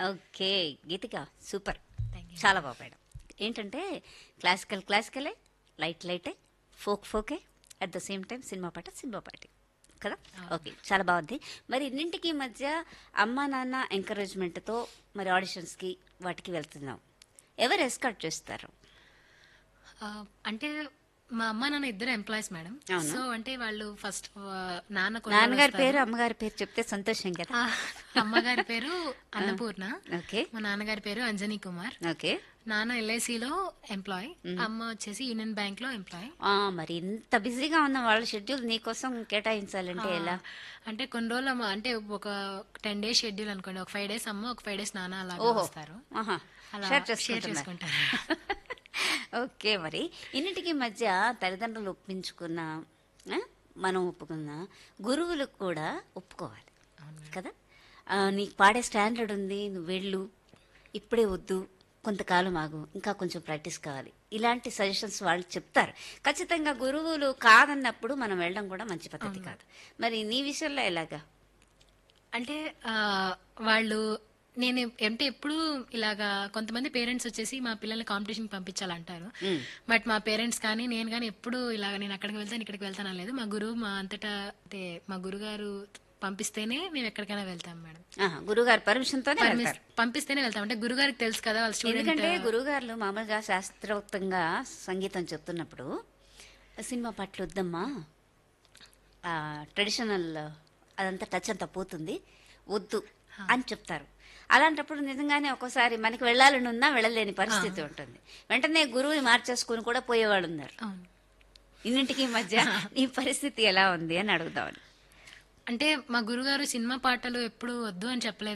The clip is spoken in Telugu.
Okay Geethika super Thank you. చాలా బాగా పాడాం ఏంటంటే క్లాసికల్ క్లాసికలే లైట్ లైటే ఫోక్ ఫోకే at the same time cinema పాట సినిమా పాటే కదా ఓకే చాలా బాగుంది మరి ఇన్నింటికి మధ్య అమ్మ నాన్న ఎంకరేజ్మెంట్తో మరి ఆడిషన్స్కి వాటికి వెళ్తున్నాం ఎవరు ఎస్కాట్ చేస్తారు ఆ, అంటే మా అమ్మ నాన్న ఇద్దరు ఎంప్లాయీస్ మేడం అవునా? సో అంటే వాళ్ళు ఫస్ట్ నాన్న కొన్నాళ్ళు నాన్నగారి వస్తారు. పేరు అమ్మగారి పేరు చెప్తే సంతోషం కదా ఆ, అమ్మగారి పేరు అన్నపూర్ణ ఓకే మా నాన్నగారి పేరు అంజనీ కుమార్ ఓకే నాన్న ఎల్ఐసిలో ఎంప్లాయ్ అమ్మ వచ్చేసి యూనియన్ బ్యాంక్ లో ఎంప్లాయ్ ఆ, మరి ఇంత బిజీగా ఉన్న వాళ్ళ షెడ్యూల్ నీకోసం కేటాయించాలంటే ఎలా అంటే కొన్ని రోజులు అమ్మ అంటే ఒక టెన్ డేస్ షెడ్యూల్ అనుకోండి ఒక ఫైవ్ డేస్ అమ్మ ఒక ఫైవ్ డేస్ నాన్న అలా ఓహో వస్తారు ఆహా. అలా షేర్ షేర్ చేసుకుంటున్నారు చేసుకుంటారు ఓకే మరి ఇన్నిటికి మధ్య తల్లిదండ్రులు ఒప్పించుకున్న ఆ, మనం ఒప్పుకున్న గురువులు కూడా ఒప్పుకోవాలి కదా ఆ, నీకు పాడే స్టాండర్డ్ ఉంది నువ్వు వెళ్ళు ఇప్పుడే వద్దు కొంతకాలం ఆగు ఇంకా కొంచెం ప్రాక్టీస్ కావాలి ఇలాంటి సజెషన్స్ వాళ్ళు చెప్తారు ఖచ్చితంగా గురువులు కాదన్నప్పుడు మనం వెళ్ళడం కూడా మంచి పద్ధతి కాదు మరి నీ విషయంలో ఎలాగా అంటే ఆ, వాళ్ళు నేను అంటే ఎప్పుడు ఇలాగా కొంతమంది పేరెంట్స్ వచ్చేసి మా పిల్లల్ని కాంపిటీషన్ పంపించాలంటారు బట్ మా పేరెంట్స్ కానీ నేను కానీ ఎప్పుడు ఇలాగ నేను అక్కడికి వెళ్తాను ఇక్కడికి వెళ్తాను అనలేదు మా గురువు మా అంతటా అంటే మా గురుగారు పంపిస్తేనే మేము ఎక్కడికైనా వెళ్తాం మేడం ఆహా, గురువుగారి పర్మిషన్తోనే పర్మిస్- వెళ్తారు పంపిస్తేనే వెళ్తాం అంటే గురుగారికి తెలుసు కదా వాళ్ళ స్టూడెంట్ ఎందుకంటే గురువుగారులు మామూలుగా శాస్త్రోక్తంగా సంగీతం చెప్తున్నప్పుడు సినిమా పాటలు వద్దమ్మా ట్రెడిషనల్ అదంతా టచ్ అంతా పోతుంది వద్దు అని చెప్తారు అలాంటప్పుడు నిజంగానే ఒక్కోసారి మనకి వెళ్ళాలని ఉన్నా వెళ్ళలేని పరిస్థితి ఉంటుంది వెంటనే గురువుని మార్చేసుకుని కూడా పోయేవాళ్ళు ఉన్నారు అవును ఇన్నింటికి మధ్య ఈ పరిస్థితి ఎలా ఉంది అని అడుగుదామని అంటే మా గురుగారు సినిమా పాటలు ఎప్పుడు వద్దు అని చెప్పలేదు